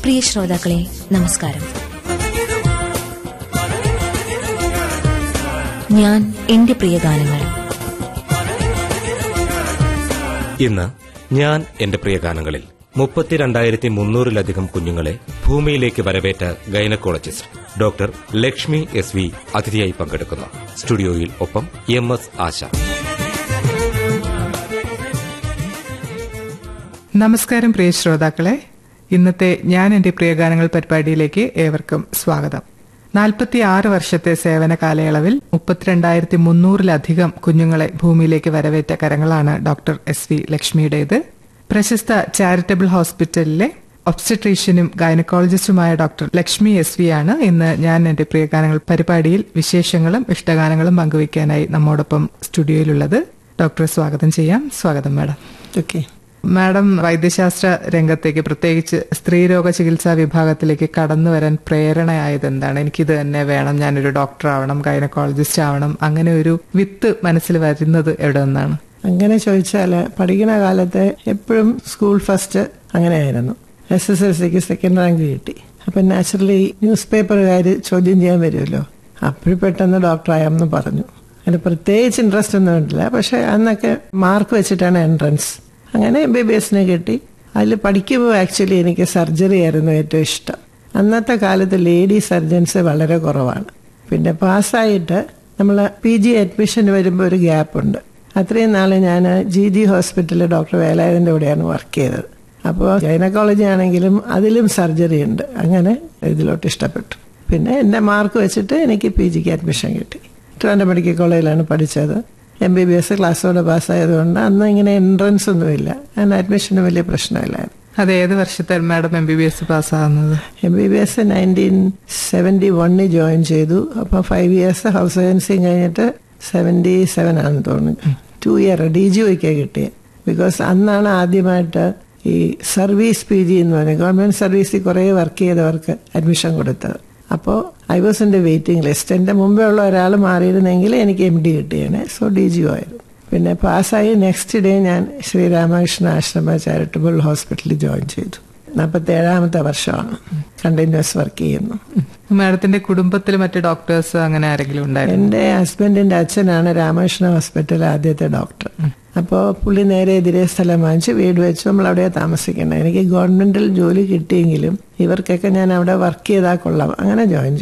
പ്രിയ ശ്രോതാക്കളെ നമസ്കാരം ഞാൻ എന്റെ പ്രിയ ഗാനങ്ങൾ ഇന്ന് ഞാൻ എന്റെ പ്രിയ ഗാനങ്ങളിൽ മുപ്പത്തിരണ്ടായിരത്തി മുന്നൂറിലധികം കുഞ്ഞുങ്ങളെ ഭൂമിയിലേക്ക് വരവേറ്റ gynaecologist doctor Lakshmi S V അതിഥിയായി പങ്കെടുക്കുന്നു സ്റ്റുഡിയോയിൽ ഒപ്പം എം എസ് ആശ നമസ്കാരം പ്രിയ ശ്രോതാക്കളെ ഇന്നത്തെ ഞാൻ എന്റെ പ്രിയഗാനങ്ങൾ പരിപാടിയിലേക്ക് ഏവർക്കും സ്വാഗതം നാൽപ്പത്തി ആറ് വർഷത്തെ സേവന കാലയളവിൽ മുപ്പത്തിരണ്ടായിരത്തി മുന്നൂറിലധികം കുഞ്ഞുങ്ങളെ ഭൂമിയിലേക്ക് വരവേറ്റ കരങ്ങളാണ് ഡോക്ടർ എസ് വി ലക്ഷ്മിയുടേത് പ്രശസ്ത ചാരിറ്റബിൾ ഹോസ്പിറ്റലിലെ ഒബ്സ്റ്റട്രീഷ്യനും ഗൈനക്കോളജിസ്റ്റുമായ ഡോക്ടർ ലക്ഷ്മി എസ് വി ആണ് ഇന്ന് ഞാൻ എന്റെ പ്രിയഗാനങ്ങൾ പരിപാടിയിൽ വിശേഷങ്ങളും ഇഷ്ടഗാനങ്ങളും പങ്കുവയ്ക്കാനായി നമ്മോടൊപ്പം സ്റ്റുഡിയോയിലുള്ളത് ഡോക്ടറെ സ്വാഗതം ചെയ്യാം സ്വാഗതം മാഡം ഓക്കെ മാഡം വൈദ്യശാസ്ത്ര രംഗത്തേക്ക് പ്രത്യേകിച്ച് സ്ത്രീരോഗ ചികിത്സാ വിഭാഗത്തിലേക്ക് കടന്നു വരാൻ പ്രേരണയായത് എന്താണ് എനിക്കിത് തന്നെ വേണം ഞാനൊരു ഡോക്ടർ ആവണം ഗൈനക്കോളജിസ്റ്റ് ആവണം അങ്ങനെ ഒരു വിത്ത് മനസ്സിൽ വരുന്നത് എവിടെ നിന്നാണ് അങ്ങനെ ചോദിച്ചാല് പഠിക്കുന്ന കാലത്ത് എപ്പോഴും സ്കൂൾ ഫസ്റ്റ് അങ്ങനെയായിരുന്നു എസ് എസ് എൽ സിക്ക് സെക്കൻഡ് റാങ്ക് കിട്ടി അപ്പൊ നാച്ചുറലി ന്യൂസ് പേപ്പറുകാർ ചോദ്യം ചെയ്യാൻ വരുമല്ലോ അപ്പോഴും പെട്ടെന്ന് ഡോക്ടറായെന്ന് പറഞ്ഞു അതിന് പ്രത്യേകിച്ച് ഇൻട്രസ്റ്റ് ഒന്നും ഇല്ല പക്ഷെ അന്നൊക്കെ മാർക്ക് വെച്ചിട്ടാണ് എൻട്രൻസ് അങ്ങനെ എം ബി ബി എസിനെ കിട്ടി അതിൽ പഠിക്കുമ്പോൾ ആക്ച്വലി എനിക്ക് സർജറി ആയിരുന്നു ഏറ്റവും ഇഷ്ടം അന്നത്തെ കാലത്ത് ലേഡി സർജൻസ് വളരെ കുറവാണ് പിന്നെ പാസ്സായിട്ട് നമ്മൾ പി ജി അഡ്മിഷൻ വരുമ്പോൾ ഒരു ഗ്യാപ്പ് ഉണ്ട് അത്രയും നാൾ ഞാൻ ജി ജി ഹോസ്പിറ്റലിൽ ഡോക്ടർ വേലായുധൻ്റെ കൂടെയാണ് വർക്ക് ചെയ്തത് അപ്പോൾ ഗൈനക്കോളജി ആണെങ്കിലും അതിലും സർജറി ഉണ്ട് അങ്ങനെ ഇതിലോട്ട് ഇഷ്ടപ്പെട്ടു പിന്നെ എൻ്റെ മാർക്ക് വെച്ചിട്ട് എനിക്ക് പി ജിക്ക് അഡ്മിഷൻ കിട്ടി ട്രിവാൻഡ്രം മെഡിക്കൽ കോളേജിലാണ് പഠിച്ചത് എം ബി ബി എസ് ക്ലാസ്സോടെ പാസ്സായതുകൊണ്ട് അന്ന് ഇങ്ങനെ എൻട്രൻസ് ഒന്നുമില്ല അതിന് അഡ്മിഷന് വലിയ പ്രശ്നമില്ലായിരുന്നു അത് ഏത് വർഷത്തെ madam M B B S പാസ്സാകുന്നത് M B B S nineteen seventy വണ്ണിൽ ജോയിൻ ചെയ്തു അപ്പോൾ ഫൈവ് ഇയേഴ്സ് ഹൗസ് ഏജൻസിയും കഴിഞ്ഞിട്ട് സെവൻറ്റി സെവൻ ആണെന്ന് തോന്നുന്നു ടു ഇയർ ഡി ജി ഒക്കെ കിട്ടിയത് ബിക്കോസ് അന്നാണ് ആദ്യമായിട്ട് ഈ സർവീസ് പി ജി എന്ന് പറഞ്ഞാൽ ഗവൺമെന്റ് സർവീസിൽ കുറേ വർക്ക് ചെയ്തവർക്ക് അഡ്മിഷൻ കൊടുത്തത് അപ്പോൾ I was in waiting list എൻ്റെ മുമ്പേ ഉള്ള ഒരാൾ മാറിയിരുന്നെങ്കിൽ എനിക്ക് എം ഡി കിട്ടിയേനെ സോ ഡി ജി ആയിരുന്നു പിന്നെ പാസ്സായി നെക്സ്റ്റ് ഡേ ഞാൻ ശ്രീരാമകൃഷ്ണ ആശ്രമ ചാരിറ്റബിൾ ഹോസ്പിറ്റലിൽ ജോയിൻ ചെയ്തു നാൽപ്പത്തി ഏഴാമത്തെ വർഷമാണ് കണ്ടിന്യൂസ് വർക്ക് ചെയ്യുന്നു മാഡത്തിന്റെ കുടുംബത്തിൽ മറ്റ് ഡോക്ടേഴ്സ് അങ്ങനെ ആരെങ്കിലും ഉണ്ടായിരുന്നു എൻ്റെ ഹസ്ബൻഡിന്റെ അച്ഛനാണ് രാമകൃഷ്ണ ഹോസ്പിറ്റൽ ആദ്യത്തെ ഡോക്ടർ അപ്പോൾ പുള്ളി നേരെ എതിരെ സ്ഥലം വാങ്ങിച്ച് വീട് വെച്ച് നമ്മൾ അവിടെ താമസിക്കണം എനിക്ക് ഗവൺമെന്റിൽ ജോലി കിട്ടിയെങ്കിലും ഇവർക്കൊക്കെ ഞാൻ അവിടെ വർക്ക് ചെയ്താൽ കൊള്ളാം അങ്ങനെ ജോയിൻ